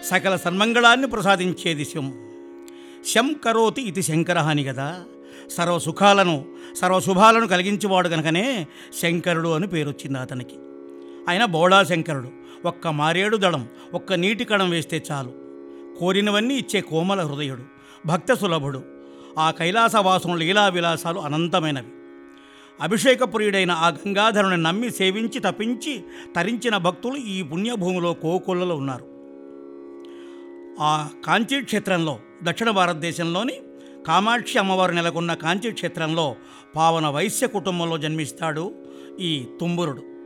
సకల సన్మంగళాన్ని ప్రసాదించేది శం శం కరోతి ఇది శంకర అని కదా సర్వ సుఖాలను సర్వశుభాలను కలిగించేవాడు కనుకనే శంకరుడు అని పేరు వచ్చింది అతనికి ఆయన బోడా శంకరుడు ఒక్క మారేడు దళం ఒక్క నీటి కణం వేస్తే చాలు కోరినవన్నీ ఇచ్చే కోమల హృదయుడు భక్త సులభుడు ఆ కైలాసవాసం లీలా విలాసాలు అనంతమైనవి అభిషేకప్రియుడైన ఆ గంగాధరుని నమ్మి సేవించి తపించి తరించిన భక్తులు ఈ పుణ్యభూమిలో కోకొల్లలో ఉన్నారు ఆ కాంచీ క్షేత్రంలో దక్షిణ భారతదేశంలోని కామాక్షి అమ్మవారు నెలకొన్న కాంచీ క్షేత్రంలో పావన వైశ్య కుటుంబంలో జన్మిస్తాడు ఈ తుంబురుడు